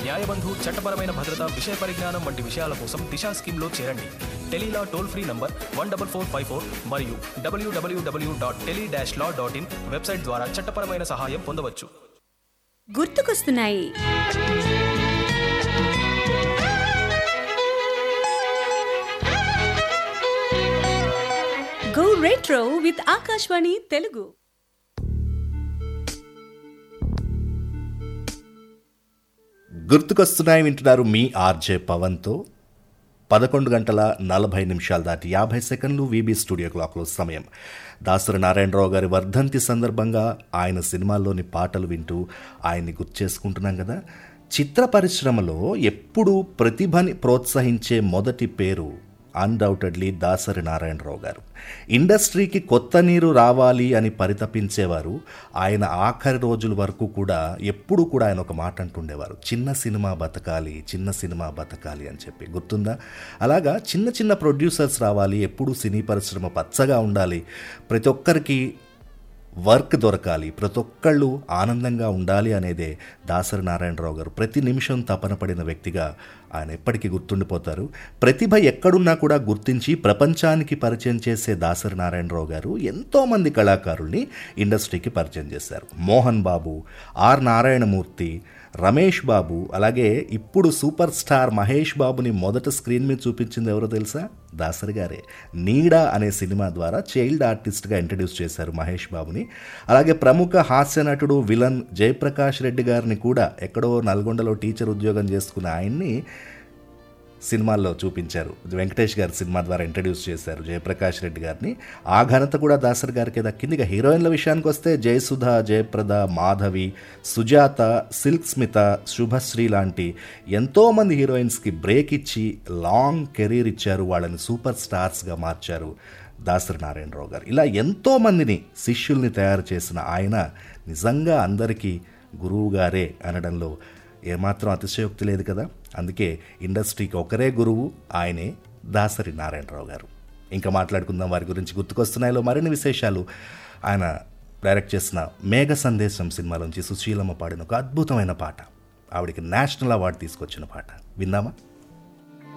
న్యాయబంధు చట్టపరమైన భద్రత విషయ పరిజ్ఞానం వంటి విషయాల కోసం దిశా స్కీమ్లో చేరండి tele law toll free number one double four five four మరియు W W W dot tele dash law dot in website ద్వారా చట్టపరమైన సహాయం పొందవచ్చు గుర్తుకొస్తున్నాయి go retro with Akashvani Telugu గుర్తుకొస్తున్నాయి వింటున్నారు మీ ఆర్జే పవన్తో పదకొండు గంటల నలభై నిమిషాలు దాటి యాభై సెకండ్లు వీబీ స్టూడియో క్లాక్లో సమయం దాసరి నారాయణరావు గారి వర్ధంతి సందర్భంగా ఆయన సినిమాల్లోని పాటలు వింటూ ఆయన్ని గుర్తు చేసుకుంటున్నాం కదా చిత్ర పరిశ్రమలో ఎప్పుడూ ప్రతిభని ప్రోత్సహించే మొదటి పేరు అన్డౌటెడ్లీ దాసరి నారాయణరావు గారు ఇండస్ట్రీకి కొత్త నీరు రావాలి అని పరితపించేవారు ఆయన ఆఖరి రోజుల వరకు కూడా ఎప్పుడు కూడా ఆయన ఒక మాట అంటుండేవారు చిన్న సినిమా బతకాలి చిన్న సినిమా బతకాలి అని చెప్పి గుర్తుందా అలాగా చిన్న చిన్న ప్రొడ్యూసర్స్ రావాలి ఎప్పుడు సినీ పరిశ్రమ పచ్చగా ఉండాలి ప్రతి ఒక్కరికి వర్క్ దొరకాలి ప్రతి ఒక్కళ్ళు ఆనందంగా ఉండాలి అనేదే దాసరి నారాయణరావు గారు ప్రతి నిమిషం తపన పడిన వ్యక్తిగా ఆయన ఎప్పటికీ గుర్తుండిపోతారు ప్రతిభ ఎక్కడున్నా కూడా గుర్తించి ప్రపంచానికి పరిచయం చేసే దాసరి నారాయణరావు గారు ఎంతోమంది కళాకారుల్ని ఇండస్ట్రీకి పరిచయం చేశారు మోహన్ బాబు ఆర్ నారాయణమూర్తి రమేష్ బాబు అలాగే ఇప్పుడు సూపర్ స్టార్ మహేష్ బాబుని మొదట స్క్రీన్ మీద చూపించింది ఎవరో తెలుసా దాసరి గారే నీడా అనే సినిమా ద్వారా చైల్డ్ ఆర్టిస్ట్గా ఇంట్రడ్యూస్ చేశారు మహేష్ బాబుని అలాగే ప్రముఖ హాస్య నటుడు విలన్ జయప్రకాష్ రెడ్డి గారిని కూడా ఎక్కడో నల్గొండలో టీచర్ ఉద్యోగం చేసుకున్న ఆయన్ని సినిమాల్లో చూపించారు వెంకటేష్ గారి సినిమా ద్వారా ఇంట్రడ్యూస్ చేశారు జయప్రకాష్ రెడ్డి గారిని ఆ ఘనత కూడా దాసరి గారికి దక్కింది ఇక హీరోయిన్ల విషయానికి వస్తే జయసుధ జయప్రద మాధవి సుజాత సిల్క్ స్మిత శుభశ్రీ లాంటి ఎంతోమంది హీరోయిన్స్కి బ్రేక్ ఇచ్చి లాంగ్ కెరీర్ ఇచ్చారు వాళ్ళని సూపర్ స్టార్స్గా మార్చారు దాసరి నారాయణరావు గారు ఇలా ఎంతోమందిని శిష్యుల్ని తయారు చేసిన ఆయన నిజంగా అందరికీ గురువు గారే అనడంలో ఏమాత్రం అతిశయోక్తి లేదు కదా అందుకే ఇండస్ట్రీకి ఒకరే గురువు ఆయనే దాసరి నారాయణరావు గారు ఇంకా మాట్లాడుకుందాం వారి గురించి గుర్తుకొస్తున్నాయిలో మరిన్ని విశేషాలు ఆయన డైరెక్ట్ చేసిన మేఘ సందేశం సినిమాలోంచి సుశీలమ్మ పాడిన ఒక అద్భుతమైన పాట ఆవిడికి నేషనల్ అవార్డు తీసుకొచ్చిన పాట విందామా